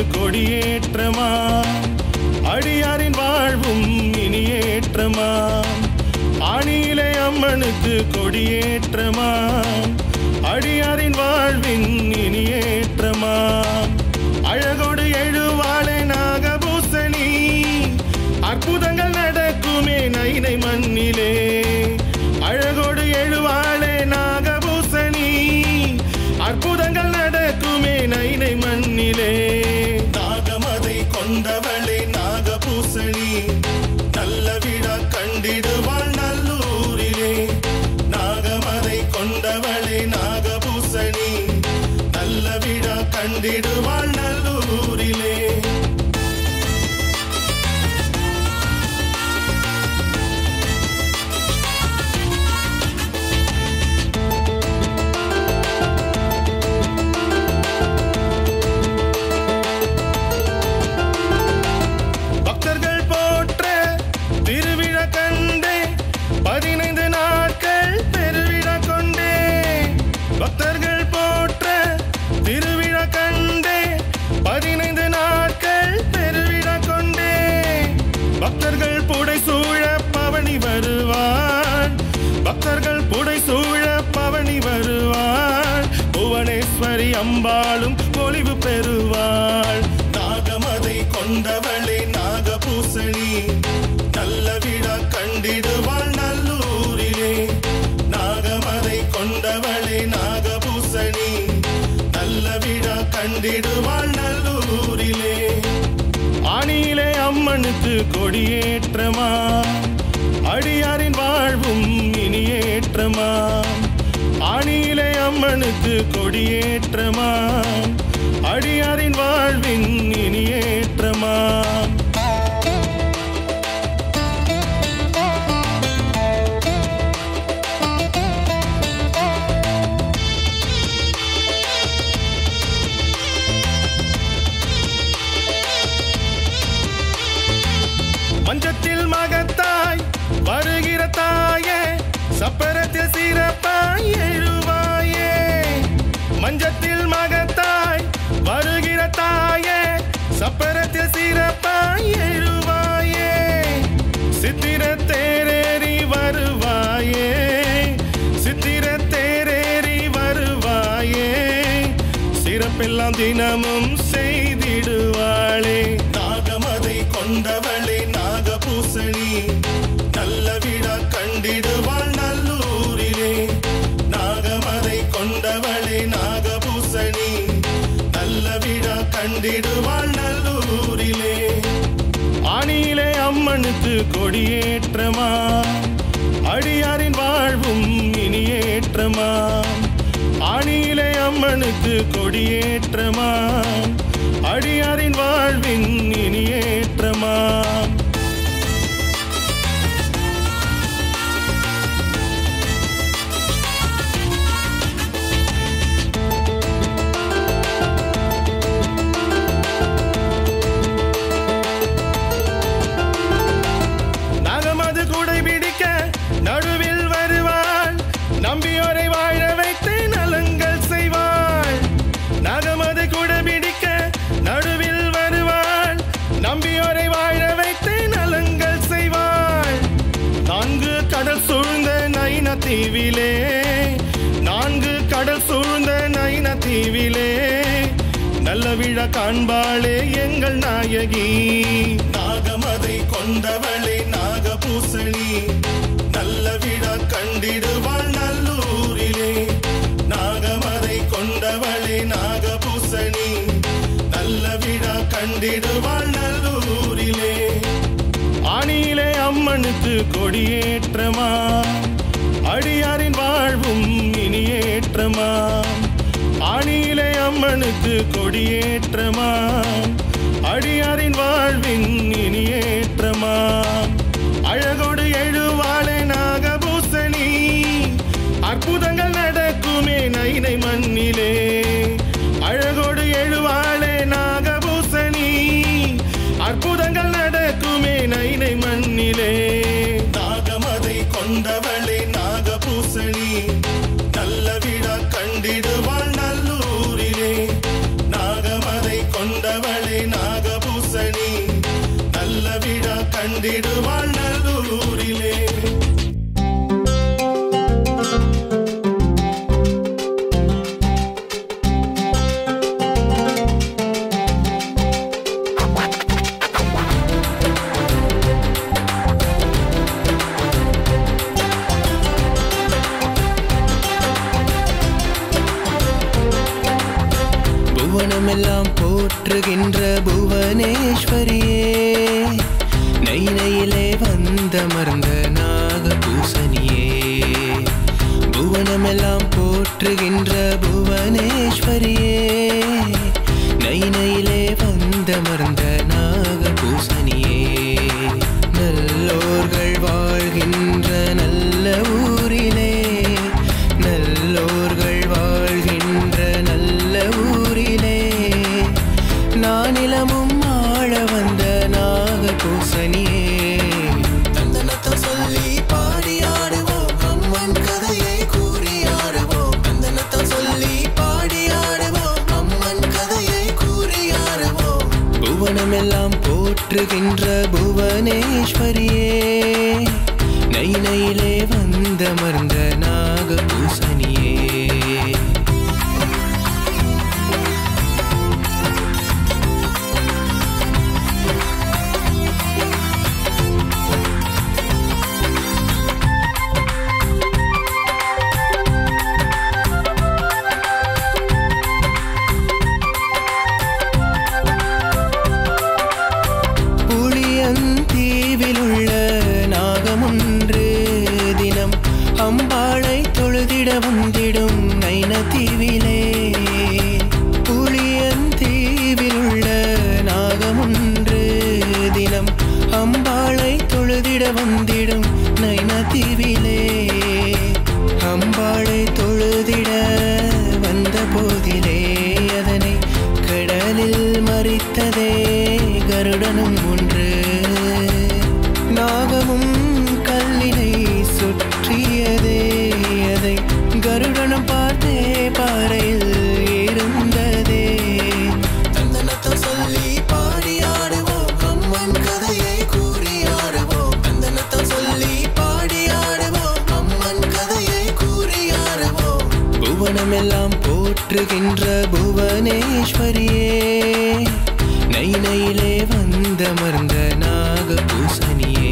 கொடியேற்றமா அடியாரின் வாழ்வும் இனியேற்றமா ஆணியிலே அம்மனுக்கு கொடியேற்றமா அடியாரின் வாழ்வின் இனியேற்றமா அழகோடு எழுவாளே நாகபூசணி அற்புதங்கள் நடக்குமே நைனை மண்ணிலே அழகோடு எழுவாளே நாகபூசணி அற்புதங்கள் நடக்குமே நைனை மண்ணிலே நாகமதை கொண்டவளே நாகபூசணி நல்ல விழா கண்டிடுவாள் நல்லூரிலே நாகமதை கொண்டவளே நாகபூசணி நல்ல விழா கண்டிடுவாள் நல்லூரிலே பக்தர்கள் போற்ற திருவிழா கண்டே பதினைந்து நாட்கள் பெருவிழா கொண்டே பக்தர்கள் போற்ற திருவிழா கண்டே பதினைந்து நாட்கள் பெருவிழா கொண்டே பக்தர்கள் புடை சூழ பவனி வருவாள் பக்தர்கள் புடை சூழ பவனி வருவாள் புவனேஸ்வரி அம்பாளும் பொலிவு பெறுவாள் நாகமதை கொண்டவளே நாகபூசணி நல்ல விழா கண்டிடுவாள் நல்லூரிலே நாகமதை கொண்டவளே நாகபூசணி நல்ல விழா கண்டிடுவாள் நல்லூரிலே ஆணியிலே அம்மனுக்கு கொடியேற்றமா அடியாரின் வாழ்வும் இனியேற்றமா ஆணியிலே அம்மனுக்கு கொடியேற்றமா அடியாரின் வாழ்வின் இனியேற்றமா மஞ்சத்தில் மகத்தாய் வருகிற தாயே சப்பரத்தில் சிறப்பாய் எழுவாயே மஞ்சத்தில் மகத்தாய் வருகிற தாயே சப்பரத்தில் சிறப்பாய் எழுவாயே சித்திர தேரேறி வருவாயே சித்திர தேரேறி வருவாயே சிறப்பெல்லாம் தினமும் செய்திடுவாளே நாகமதை கொண்டவளே நாகபூசணி நல்ல விழா கண்டிடுவாள் நல்லூரிலே நாகமதை கொண்டவளே நாகபூசணி நல்ல விழா கண்டிடுவாள் நல்லூரிலே ஆணியிலே அம்மனுக்கு கொடியேற்றமா அடியாரின் வாழ்வும் இனியேற்றமா ஆணியிலே அம்மனுக்கு கொடியேற்றமா அடியாரின் வாழ்வின் இனியேற்றமா நகமது குடை பிடிக்க நடுவில் வருவாள் நம்பியோரை வாழ வைத்து நலங்கள் செய்வாள் நகமது குடை பிடிக்க நடுவில் வருவாள் நம்பியோரை வாழ வைத்து நலங்கள் செய்வாள் நான்கு கடல் சூழ்ந்த நைன தீவிலே நான்கு கடல் சூழ்ந்த நைன தீவிலே நல்ல விழா காண்பாளே எங்கள் நாயகி நாகமதை கொண்டவளே நாகபூசணி நல்ல விழா கண்டிடுவாள் நல்லூரிலே நாகமதை கொண்டவளே நாகபூசணி நல்ல விழா கண்டிடுவாள் நல்லூரிலே ஆணியிலே அம்மனுக்கு கொடியேற்றமா அடியாரின் வாழ்வும் இனியேற்றமா ஆணியிலே அம்மனுக்கு கொடியேற்றமா அடியாரின் வாழ்வின் இனியேற்றமா அழகோடு எழுவாளே நாகபூசணி அற்புதங்கள் நடக்குமே நைனை மண்ணிலே அழகோடு எழுவாளே நாகபூசணி அற்புதங்கள் நடக்குமே நைனை மண்ணிலே நாகமதை கொண்டவளே நாகபூசணி நல்ல விழா கண்டிடுவாள் நல்லூரிலே நாகமதை கொண்டவளே கண்டிடுவாள் நல்லூரிலே புவனமெல்லாம் போற்றுகின்ற புவனேஸ்வரியே நைனையிலே வந்தமர்ந்த நாகபூசணியே புவனமெல்லாம் போற்றுகின்ற புவனேஸ்வரியே நைனையிலே வந்தமர்ந்த நாகபூசணியே நல்லோர்கள் வாழ்கின்ற நல்ல ஊரிலே நல்லோர்கள் வாழ்கின்ற நல்ல ஊரிலே நானிலமும் ஆழ வந்த நாகபூசணியே தந்தனத்தை சொல்லி பாடி ஆடுவோம் அம்மன் கதையை கூறி ஆடுவோம் தந்தனத்தை சொல்லி பாடி ஆடுவோம் அம்மன் கதையை கூறி ஆடுவோம் புவனமெல்லாம் போற்றுகின்ற புவனேஸ்வரியே நைனையிலே வந்தமர்ந்த நாகபூசணியே புளியந்தீவில் உள்ள நாகமொன்று தினம் அம்பாளை தொழுதிட வந்திடும் நைனத்தீவிலே புளியந்தீவில் உள்ள நாகமொன்று தினம் அம்பாளை தொழுதிட வந்திடும் நைனத்தீவிலே அம்பாளை தொழுதிட வந்த போதிலே அதனை கடலில் மறித்ததே கருடனும் ஒன்று நாகமும் கல்லினை சுற்றியதே அதை கருடனும் பார்த்தே பாறையில் இருந்ததே தந்தனத்தை சொல்லி பாடி ஆடுவோம் அம்மன் கதையை கூறி ஆடுவோம் தந்தனத்தை சொல்லி பாடி ஆடுவோம் அம்மன் கதையை கூறி ஆடுவோம் புவனமெல்லாம் போற்றுகின்ற புவனேஸ்வரியே நைனையிலே வந்தமர்ந்த நாகபூசணியே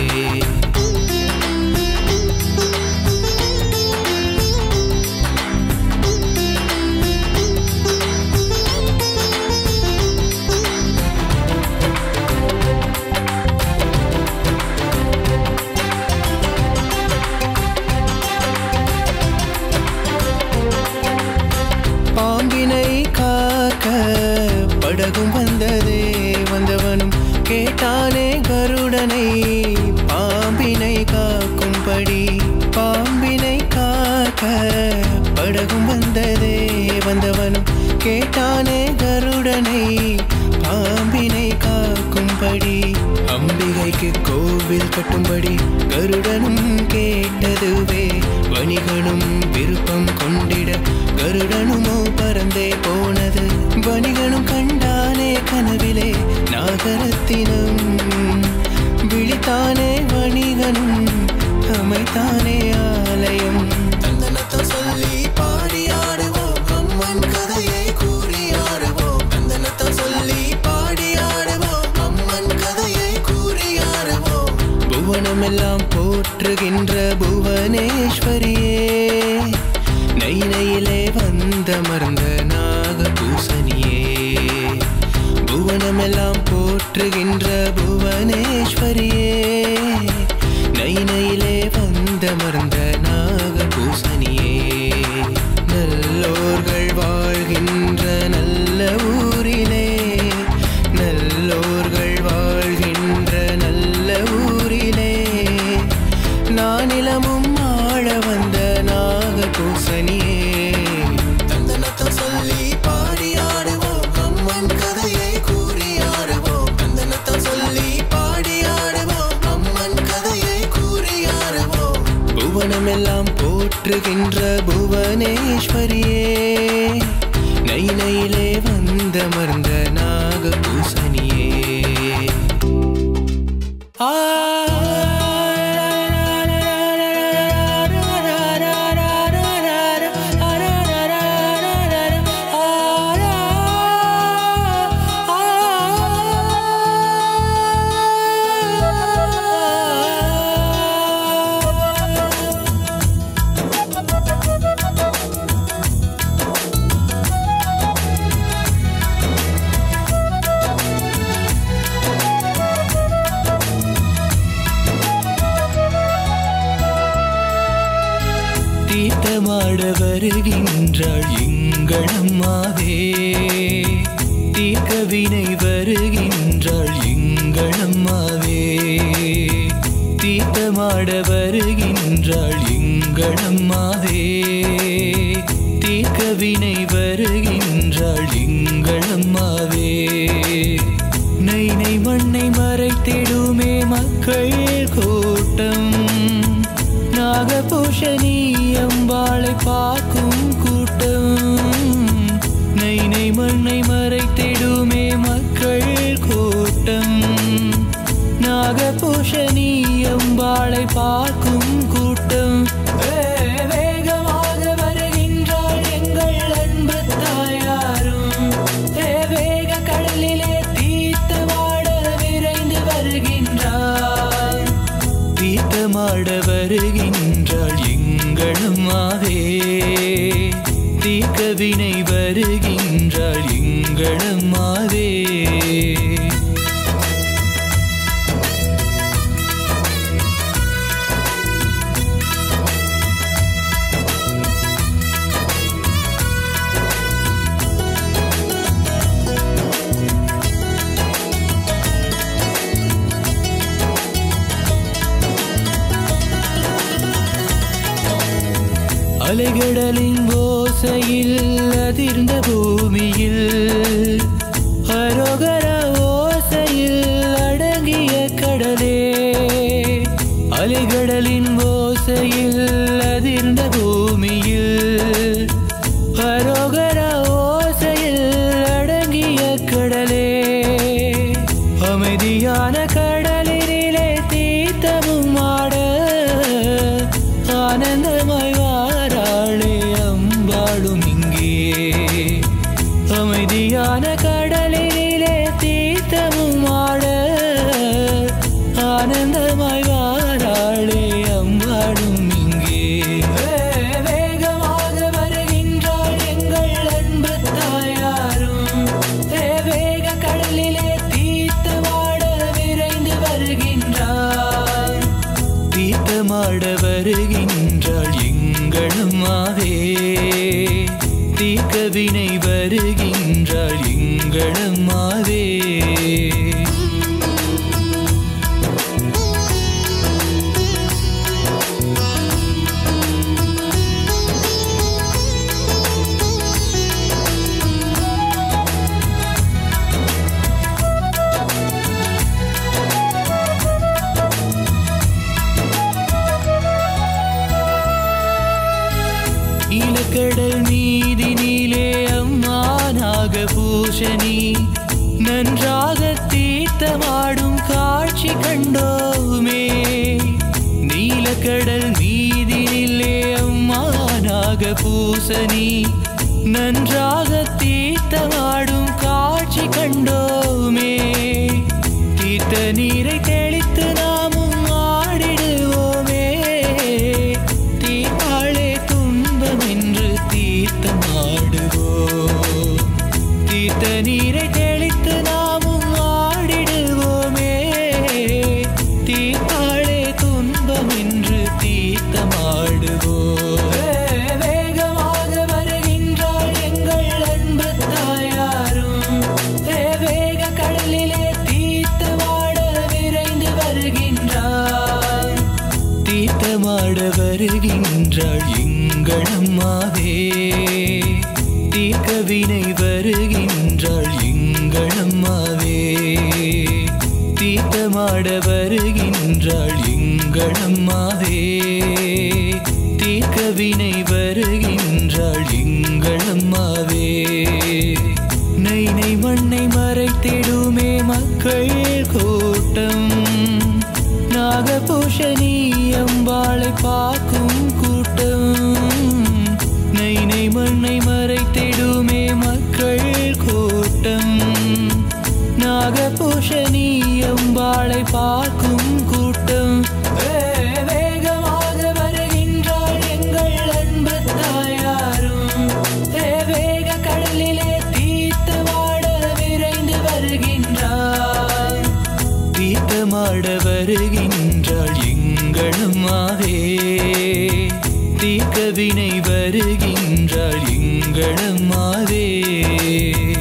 பாம்பினை காக்க படகும் வந்ததே வந்தவனும் கேட்டானே கருடனை பாம்பினை காக்கும்படி பாம்பினை காக்க படகும் வந்ததே வந்தவனும் கேட்டானே கருடனை பாம்பினை காக்கும்படி அம்பிகைக்கு கோவில் கட்டும்படி கருடனும் கேட்டதுவே வணிகனும் விருப்பம் கொண்டிட கருடனுமோ பறந்தே போனது வணிகனும் கண்டானே கனவிலே நாகரத்தினம் விழித்தானே வணிகனும் அமைத்தானே ஆலயம் தந்தனத்தை சொல்லி பாடி ஆடுவோம் அம்மன் கதையை கூறி ஆடுவோம் தந்தனத்தை சொல்லி பாடி ஆடுவோம் அம்மன் கதையை கூறி ஆடுவோம் புவனமெல்லாம் போற்றுகின்ற புவனேஸ்வரியே நைனையிலே வந்தமர்ந்த நாகபூசணியே புவனமெல்லாம் போற்றுகின்ற புவனேஸ்வரியே நைனையிலே வந்தமர்ந்த நாகபூசணியே நல்லோர்கள் வாழ்கின்ற நல்ல ஊரிலே நல்லோர்கள் வாழ்கின்ற நல்ல ஊரிலே நானிலமும் ஆழ வந்த நாகபூசணியே தந்தனத்தை சொல்லி பாடி ஆடுவோம் அம்மன் கதையை கூறி ஆடுவோம் தந்தனத்தை சொல்லி பாடி ஆடுவோம் அம்மன் கதையை கூறி ஆடுவோம் புவனமெல்லாம் போற்றுகின்ற புவனேஸ்வரியே நைனையிலே வந்தமர்ந்த நாகபூசணியே தீர்த்தமாட வருகின்றாள் எங்கள் அம்மாவே தீர்க்கவினை வருகின்றாள் எங்கள் அம்மாவே தீர்த்தமாட வருகின்றாள் எங்கள் அம்மாவே தீர்க்கவினை வருகின்றாள் எங்கள் அம்மாவே நை நை மண்ணை மறைத்திடுமே மக்கள் கூட்டம் நாகபூஷணி அம்பாளை பார்க்கும் கூட்டம் நை நை மண்ணை மறைத்திடுமே மக்கள் கூட்டம் நாகபூஷணி அம்பாளை பார்க்கும் கூட்டம் வே- வேகமாக வருகின்றாள் எங்கள் அன்பு தாயாரும் வே- வேக கடலிலே தீர்த்தமாட விரைந்து வருகின்றாள் தீர்த்தமாட வருகின்றாள் எங்கள் அம்மாவே தீர்க்கவினை வருகின்றாள் எங்கள் அம்மாவே அலைகடலின் ஓசையில் அதிர்ந்த பூமியில் அரோகர ஓசையில் அடங்கிய கடலே அலைகடலின் ஓசையில் அதிர்ந்த பூமியில் அரோகர ஓசையில் அடங்கிய கடலே அமைதியான கடலினிலே தீர்த்தமும் ஆட ஆனந்தமாய் வாராளே அம்பாளும் இங்கே அமைதியான கடலினிலே தீர்த்தமும் ஆட ஆனந்தமாய் வாராளே அம்பாளும் இங்கே வே- வேகமாக வருகின்றாள் எங்கள் அன்பு தாயாரும் வே- வேக கடலிலே தீர்த்தமாட விரைந்து வருகின்றாள் தீர்த்தமாட வருகின்றாள் எங்கள் அம்மாவே தீர்க்கவினை வருகின்றாள் எங்கள் அம்மாவே இலக்கடல் மீதினிலே அம்மா நாகபூஷணி நன்றாக தீர்த்தமாடும் காட்சி கண்டோமே நீலக்கடல் மீதினிலே அம்மா நாகபூசணி நன்றாக தீர்த்தமாடும் காட்சி கண்டோமே தீர்த்த நீரை தெளித்து நாமும் ஆடிடுவோமே தீர்த்தாளே துன்பம் என்று தீர்த்தமாடுவோம் தீர்த்த நீரை தெளித்து நாமும் ஆடிடுவோமே தீர்த்தாளே துன்பம் என்று தீர்த்தமாடுவோம் வே- வேகமாக வருகின்றாள் எங்கள் அன்பு தாயாரும் வே- வேக கடலிலே தீர்த்தமாட விரைந்து வருகின்றாள் தீர்த்தமாட வருகின்றாள் எங்கள் அம்மாவே தீர்க்கவினை வருகின்றாள் எங்கள் அம்மாவே தீர்த்தமாட வருகின்றாள் எங்கள் அம்மாவே தீர்க்கவினை வருகின்றாள் எங்கள் அம்மாவே நை நை மண்ணை மறைத்திடுமே மக்கள் கூட்டம் நாகபூஷணி அம்பாளை பார்க்கும் கூட்டம் நை நை மண்ணை மறைத்திடுமே மக்கள் கூட்டம் நாகபூஷணி அம்பாளை பார்க்கும் கூட்டம் வே- வேகமாக வருகின்றாள் எங்கள் அன்பு தாயாரும் வே- வேக கடலிலே தீர்த்தமாட விரைந்து வருகின்றார் தீர்த்தமாட வருகின்றாள் எங்கள் அம்மாவே தீர்க்க வினை வருகின்றாள் எங்கள் அம்மாவே